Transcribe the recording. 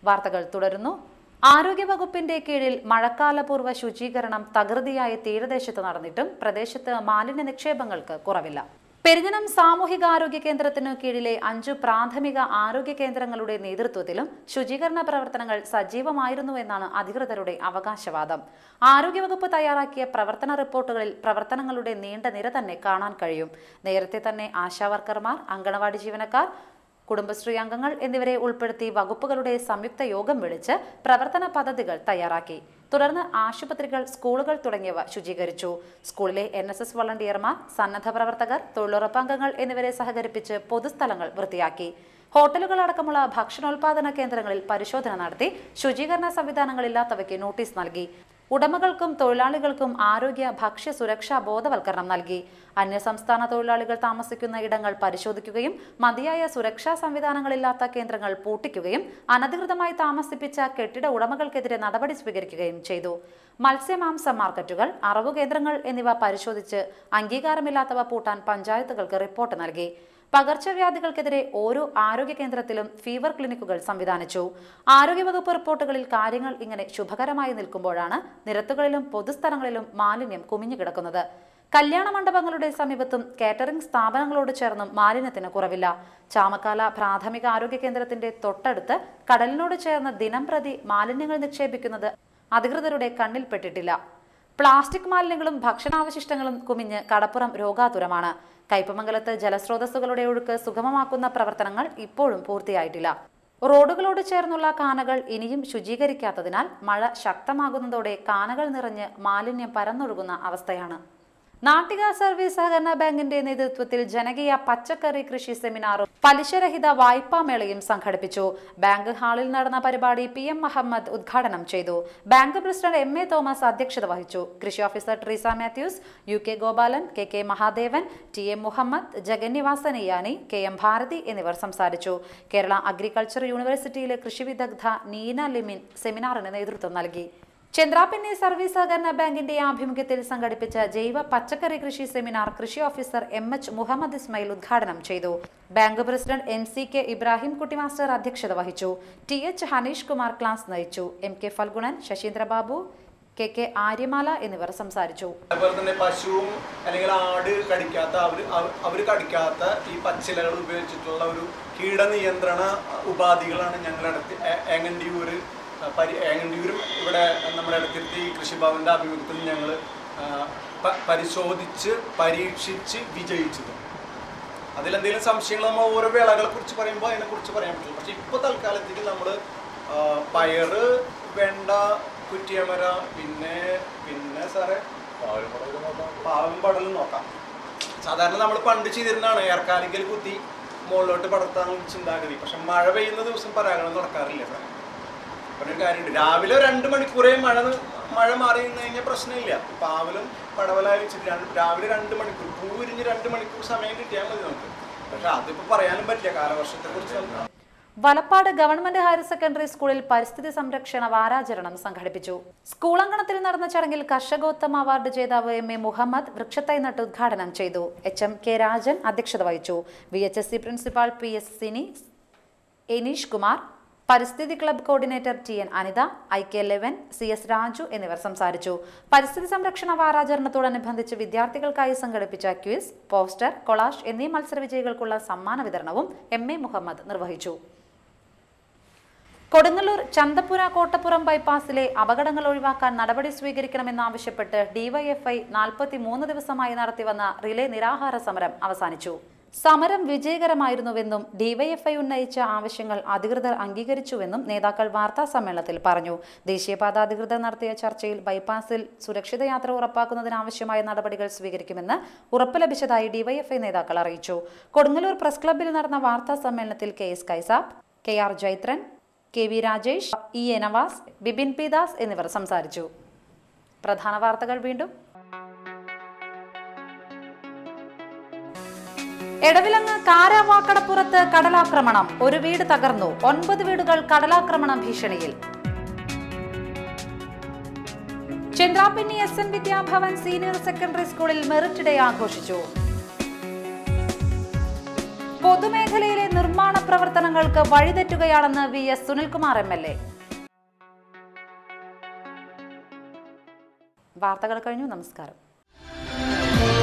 വാർത്തകൾ തുടരുന്നു ആരോഗ്യവകുപ്പിന്റെ കീഴിൽ മഴക്കാലപൂർവ്വ ശുചീകരണം തകൃതിയായി തീരദേശത്ത് നടന്നിട്ടും പ്രദേശത്ത് മാലിന്യ നിക്ഷേപങ്ങൾക്ക് കുറവില്ല പെരിഞ്ഞനം സാമൂഹികാരോഗ്യ കേന്ദ്രത്തിനു കീഴിലെ അഞ്ചു പ്രാഥമിക ആരോഗ്യ കേന്ദ്രങ്ങളുടെ നേതൃത്വത്തിലും ശുചീകരണ പ്രവർത്തനങ്ങൾ സജീവമായിരുന്നുവെന്നാണ് അധികൃതരുടെ അവകാശവാദം ആരോഗ്യവകുപ്പ് തയ്യാറാക്കിയ പ്രവർത്തന റിപ്പോർട്ടുകളിൽ പ്രവർത്തനങ്ങളുടെ നീണ്ട നിര തന്നെ കാണാൻ കഴിയും നേരത്തെ തന്നെ ആശാവർക്കർമാർ അങ്കണവാടി ജീവനക്കാർ കുടുംബശ്രീ അംഗങ്ങൾ എന്നിവരെ ഉൾപ്പെടുത്തി വകുപ്പുകളുടെ സംയുക്ത യോഗം വിളിച്ച് പ്രവർത്തന പദ്ധതികൾ തയ്യാറാക്കി തുടർന്ന് ആശുപത്രികൾ സ്കൂളുകൾ തുടങ്ങിയവ ശുചീകരിച്ചു സ്കൂളിലെ എൻ എസ് എസ് വളണ്ടിയർമാർ സന്നദ്ധ പ്രവർത്തകർ തൊഴിലുറപ്പംഗങ്ങൾ എന്നിവരെ സഹകരിപ്പിച്ച് പൊതുസ്ഥലങ്ങൾ വൃത്തിയാക്കി ഹോട്ടലുകൾ അടക്കമുള്ള ഭക്ഷണോൽപാദന കേന്ദ്രങ്ങളിൽ പരിശോധന നടത്തി ശുചീകരണ സംവിധാനങ്ങളില്ലാത്തവയ്ക്ക് നോട്ടീസ് നൽകി ഉടമകൾക്കും തൊഴിലാളികൾക്കും ആരോഗ്യ ഭക്ഷ്യ സുരക്ഷാ ബോധവൽക്കരണം നൽകി അന്യസംസ്ഥാന തൊഴിലാളികൾ താമസിക്കുന്ന ഇടങ്ങൾ പരിശോധിക്കുകയും മതിയായ സുരക്ഷാ സംവിധാനങ്ങളില്ലാത്ത കേന്ദ്രങ്ങൾ പൂട്ടിക്കുകയും അനധികൃതമായി താമസിപ്പിച്ച കെട്ടിട ഉടമകൾക്കെതിരെ നടപടി സ്വീകരിക്കുകയും ചെയ്തു മത്സ്യമാംസ മാർക്കറ്റുകൾ അറവു കേന്ദ്രങ്ങൾ എന്നിവ പരിശോധിച്ച് അംഗീകാരമില്ലാത്തവ പൂട്ടാൻ പഞ്ചായത്തുകൾക്ക് റിപ്പോർട്ട് നൽകി പകർച്ചവ്യാധികൾക്കെതിരെ ഓരോ ആരോഗ്യ കേന്ദ്രത്തിലും ഫീവർ ക്ലിനിക്കുകൾ സംവിധാനിച്ചു ആരോഗ്യവകുപ്പ് റിപ്പോർട്ടുകളിൽ കാര്യങ്ങൾ ഇങ്ങനെ ശുഭകരമായി നിൽക്കുമ്പോഴാണ് നിരത്തുകളിലും പൊതുസ്ഥലങ്ങളിലും മാലിന്യം കുമിഞ്ഞുകിടക്കുന്നത് കല്യാണ മണ്ഡപങ്ങളുടെ സമീപത്തും കാറ്ററിംഗ് സ്ഥാപനങ്ങളോട് ചേർന്നും മാലിന്യത്തിന് കുറവില്ല ചാമക്കാല പ്രാഥമിക ആരോഗ്യ കേന്ദ്രത്തിന്റെ തൊട്ടടുത്ത് കടലിനോട് ചേർന്ന് ദിനം പ്രതി മാലിന്യങ്ങൾ നിക്ഷേപിക്കുന്നത് അധികൃതരുടെ കണ്ണിൽപ്പെട്ടിട്ടില്ല പ്ലാസ്റ്റിക് മാലിന്യങ്ങളും ഭക്ഷണാവശിഷ്ടങ്ങളും കുമിഞ്ഞ് കടപ്പുറം രോഗാതുരമാണ് കയ്പമംഗലത്ത് ജലസ്രോതസ്സുകളുടെ ഒഴുക്ക് സുഗമമാക്കുന്ന പ്രവർത്തനങ്ങൾ ഇപ്പോഴും പൂർത്തിയായിട്ടില്ല റോഡുകളോട് ചേർന്നുള്ള കാനകൾ ഇനിയും ശുചീകരിക്കാത്തതിനാൽ മഴ ശക്തമാകുന്നതോടെ കാനകൾ നിറഞ്ഞ് മാലിന്യം പരന്നൊഴുകുന്ന അവസ്ഥയാണ് നാട്ടിക സർവീസ് സഹകരണ ബാങ്കിന്റെ നേതൃത്വത്തിൽ ജനകീയ പച്ചക്കറി കൃഷി സെമിനാറും പലിശരഹിത വായ്പാ മേളയും സംഘടിപ്പിച്ചു ബാങ്ക് ഹാളിൽ നടന്ന പരിപാടി പി എം മുഹമ്മദ് ഉദ്ഘാടനം ചെയ്തു bank president M A Thomas അധ്യക്ഷത വഹിച്ചു കൃഷി officer Treesa Mathews U K Gopalan K K Mahadevan T M Muhammad Jagannivasan Iyani K M Bharathi എന്നിവർ സംസാരിച്ചു കേരള അഗ്രികൾച്ചർ യൂണിവേഴ്സിറ്റിയിലെ കൃഷി വിദഗ്ധ നീന ലിമിൻ സെമിനാറിന് നേതൃത്വം നൽകി ചന്ദ്രാപിന്നി സർവീസ് സഹകരണ ബാങ്കിന്റെ ആഭിമുഖ്യത്തിൽ സംഘടിപ്പിച്ച ജൈവ പച്ചക്കറി കൃഷി സെമിനാർ കൃഷി officer M H Muhammad Ismail ഉദ്ഘാടനം ചെയ്തു bank president N C K Ibrahim Kutty master അധ്യക്ഷത വഹിച്ചു T H Hanish Kumar class നയിച്ചു M K Phalgunan Sasheendrababu K K Aryamala എന്നിവർ സംസാരിച്ചു അതുപോലെ തന്നെ പശുവും അല്ലെങ്കിൽ ആട് കടിക്കാത്ത അവർ അവർ കടിക്കാത്ത ഈ പച്ചിലകൾ ഉപയോഗിച്ചിട്ടുള്ള ഒരു കീടനിയന്ത്രണ ഉപാധികളാണ് ഞങ്ങളടുത്ത് ഏങ്ങണ്ടിയൂര് പരി ഏങ്ങണ്ടിയൂരും ഇവിടെ നമ്മുടെ അടുത്തിരുത്തി കൃഷിഭവന്റെ ആഭിമുഖ്യത്തിൽ ഞങ്ങൾ പരിശോധിച്ച് പരീക്ഷിച്ച് വിജയിച്ചത് അതിലെന്തെങ്കിലും സംശയങ്ങൾ നമ്മൾ ഓരോ വിളകളെ കുറിച്ച് പറയുമ്പോൾ അതിനെക്കുറിച്ച് പറയാൻ പറ്റില്ല പക്ഷെ ഇപ്പോൾ തൽക്കാലത്തേക്ക് നമ്മൾ പയറ് വെണ്ട കുറ്റിയമര പിന്നെ പിന്നെ സാറേ പാവം പടലും നോക്കാം സാധാരണ നമ്മൾ പണ്ട് ചെയ്തിരുന്നതാണ് ഏർക്കാലിക്കൽ കുത്തി മുകളിലോട്ട് പടർത്താനുള്ള ചിന്താഗതി പക്ഷെ മഴ പെയ്യുന്ന ദിവസം പരാഗണം നടക്കാറില്ല സാറേ ഒരു കാര്യമുണ്ട് രാവിലെ രണ്ട് മണിക്കൂറേ മഴ നി- മഴ മാറി നിന്ന് കഴിഞ്ഞാൽ പ്രശ്നമില്ല പാവലും പടവലായി വെച്ചിട്ട് രണ്ട് രാവിലെ രണ്ട് മണിക്കൂർ പൂ വിരിഞ്ഞ് രണ്ട് മണിക്കൂർ സമയം കിട്ടിയാൽ മതി നമുക്ക് പക്ഷെ അതിപ്പോൾ പറയാനും പറ്റില്ല കാലവർഷത്തെ കുറിച്ച് വലപ്പാട് ഗവൺമെന്റ് ഹയർ സെക്കൻഡറി സ്കൂളിൽ പരിസ്ഥിതി സംരക്ഷണ വാരാചരണം സംഘടിപ്പിച്ചു സ്കൂൾ അങ്കണത്തിൽ നടന്ന ചടങ്ങിൽ കർഷകോത്തമ അവാർഡ് ജേതാവ് എം എ മുഹമ്മദ് വൃക്ഷത്തൈ നട്ട് ഉദ്ഘാടനം ചെയ്തു എച്ച് എം കെ രാജൻ അധ്യക്ഷത വഹിച്ചു V H S C principal P S Sini Enish Kumar പരിസ്ഥിതി club coordinator T N Anitha I K Levan C S Raju എന്നിവർ സംസാരിച്ചു പരിസ്ഥിതി സംരക്ഷണ വാരാചരണത്തോടനുബന്ധിച്ച് വിദ്യാർത്ഥികൾക്കായി സംഘടിപ്പിച്ച ക്വിസ് പോസ്റ്റർ കൊളാഷ് എന്നീ മത്സര വിജയികൾക്കുള്ള സമ്മാന വിതരണവും എം എ മുഹമ്മദ് നിർവഹിച്ചു കൊടുങ്ങല്ലൂർ ചന്തപ്പുര കോട്ടപ്പുറം ബൈപ്പാസിലെ അപകടങ്ങൾ ഒഴിവാക്കാൻ നടപടി സ്വീകരിക്കണമെന്നാവശ്യപ്പെട്ട് ഡിവൈഎഫ്ഐ നാൽപ്പത്തി മൂന്ന് ദിവസമായി നടത്തിവന്ന റിലേ നിരാഹാര സമരം അവസാനിച്ചു സമരം വിജയകരമായിരുന്നുവെന്നും ഡിവൈഎഫ്ഐ ഉന്നയിച്ച ആവശ്യങ്ങൾ അധികൃതർ അംഗീകരിച്ചുവെന്നും നേതാക്കൾ വാർത്താ സമ്മേളനത്തിൽ പറഞ്ഞു ദേശീയപാത അധികൃതർ നടത്തിയ ചർച്ചയിൽ ബൈപ്പാസിൽ സുരക്ഷിത യാത്ര ഉറപ്പാക്കുന്നതിനാവശ്യമായ നടപടികൾ സ്വീകരിക്കുമെന്ന് ഉറപ്പ് ലഭിച്ചതായി ഡിവൈഎഫ്ഐ നേതാക്കൾ അറിയിച്ചു കൊടുങ്ങല്ലൂർ പ്രസ് ക്ലബ്ബിൽ നടന്ന വാർത്താ സമ്മേളനത്തിൽ K S Kaisab K R Jaithran K V Rajesh E A Navas Bipin P Das എന്നിവർ സംസാരിച്ചു പ്രധാന വാർത്തകൾ വീണ്ടും എടവിലങ്ങ് കാരാവാക്കടപ്പുറത്ത് കടലാക്രമണം ഒരു വീട് തകർന്നു ഒൻപത് വീടുകൾ കടലാക്രമണ ഭീഷണിയിൽ Chandrapinni S N Vidyabhavan senior secondary സ്കൂളിൽ മെറിറ്റ് ഡേ ആഘോഷിച്ചു പൊതുമേഖലയിലെ നിർമ്മാണ പ്രവർത്തനങ്ങൾക്ക് വഴിതെറ്റുകയാണെന്ന് V S Sunilkumar M L A വാർത്തകൾ കഴിഞ്ഞു നമസ്കാരം